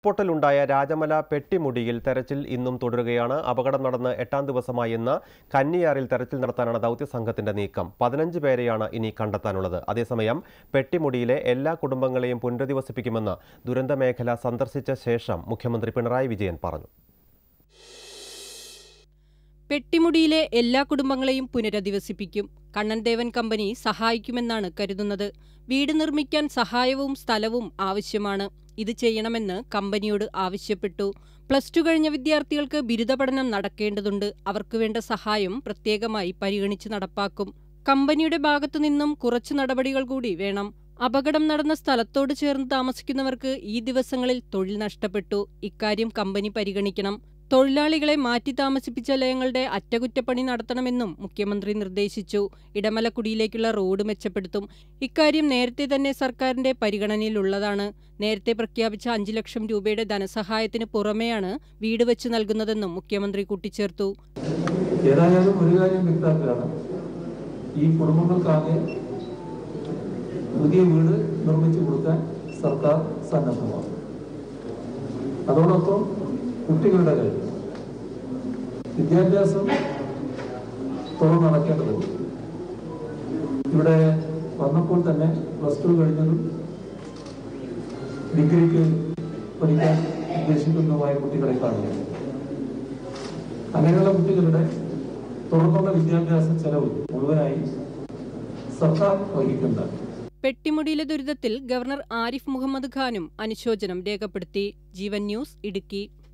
ഉരുൾപൊട്ടലുണ്ടായ രാജമല പെട്ടിമുടിയിൽ തെരച്ചിൽ ഇന്നും തുടരുകയാണ് അപകടം നടന്ന് എട്ടാം ദിവസമായി ഇന്ന് കന്നിയാറിൽ തെരച്ചിൽ നടത്താനാണ് ദൗത്യസംഘത്തിന്റെ നീക്കം പതിനഞ്ച് പേരെയാണ് ഇനി കണ്ടെത്താനുള്ളത് അതേസമയം പെട്ടിമുടിയിലെ എല്ലാ കുടുംബങ്ങളെയും പുനരധിവസിപ്പിക്കുമെന്ന് ദുരന്തമേഖല സന്ദർശിച്ച ശേഷം മുഖ്യമന്ത്രി പിണറായി വിജയൻ പറഞ്ഞു പെട്ടിമുടിയിലെ എല്ലാ കുടുംബങ്ങളെയും പുനരധിവസിപ്പിക്കും കണ്ണൻ ദേവൻ കമ്പനി സഹായിക്കുമെന്നാണ് കരുതുന്നത് വീട് നിർമ്മിക്കാൻ സഹായവും സ്ഥലവും ആവശ്യമാണ് ഇത് ചെയ്യണമെന്ന് കമ്പനിയോട് ആവശ്യപ്പെട്ടു പ്ലസ് ടു കഴിഞ്ഞ വിദ്യാർത്ഥികൾക്ക് ബിരുദ പഠനം നടക്കേണ്ടതുണ്ട് അവർക്ക് വേണ്ട സഹായം പ്രത്യേകമായി പരിഗണിച്ച് നടപ്പാക്കും കമ്പനിയുടെ ഭാഗത്തു നിന്നും കുറച്ചു നടപടികൾ കൂടി വേണം അപകടം നടന്ന സ്ഥലത്തോട് ചേർന്ന് താമസിക്കുന്നവർക്ക് ഈ ദിവസങ്ങളിൽ തൊഴിൽ നഷ്ടപ്പെട്ടു ഇക്കാര്യം കമ്പനി പരിഗണിക്കണം തൊഴിലാളികളെ മാറ്റി താമസിപ്പിച്ച ലയങ്ങളുടെ അറ്റകുറ്റപ്പണി നടത്തണമെന്നും മുഖ്യമന്ത്രി നിർദ്ദേശിച്ചു ഇടമലക്കുടിയിലേക്കുള്ള റോഡ് മെച്ചപ്പെടുത്തും ഇക്കാര്യം നേരത്തെ തന്നെ സർക്കാരിന്റെ പരിഗണനയിലുള്ളതാണ് നേരത്തെ പ്രഖ്യാപിച്ച അഞ്ചു ലക്ഷം രൂപയുടെ ധനസഹായത്തിന് പുറമെയാണ് വീട് വെച്ച് നൽകുന്നതെന്നും മുഖ്യമന്ത്രി കൂട്ടിച്ചേർത്തു ഏതായാലും ഒരു കാര്യം വ്യക്തമാക്കുകയാണ് ഈ കുടുംബങ്ങൾക്കാകെ പുതിയ വീട് നിർമ്മിച്ചു കൊടുക്കാൻ സർക്കാർ സന്നദ്ധമാണ് അതോടൊപ്പം കുട്ടികളുടെ കാര്യം വിദ്യാഭ്യാസം തുറന്നു നടക്കേണ്ടതുണ്ട് ഇവിടെ വന്നപ്പോൾ തന്നെ പ്ലസ് ടു കഴിഞ്ഞതും ഡിഗ്രിക്ക് പഠിക്കാൻ ഉദ്ദേശിക്കുന്നതുമായ കുട്ടികളെ കാണുകയാണ് അങ്ങനെയുള്ള കുട്ടികളുടെ തുടർന്നുള്ള വിദ്യാഭ്യാസ ചെലവ് മുഴുവനായി സർക്കാർ വഹിക്കുന്നതാണ് പെട്ടിമുടിയിലെ ദുരിതത്തിൽ ഗവർണർ ആരിഫ് മുഹമ്മദ് ഖാനും അനുശോചനം രേഖപ്പെടുത്തി ജീവൻ ന്യൂസ് ഇടുക്കി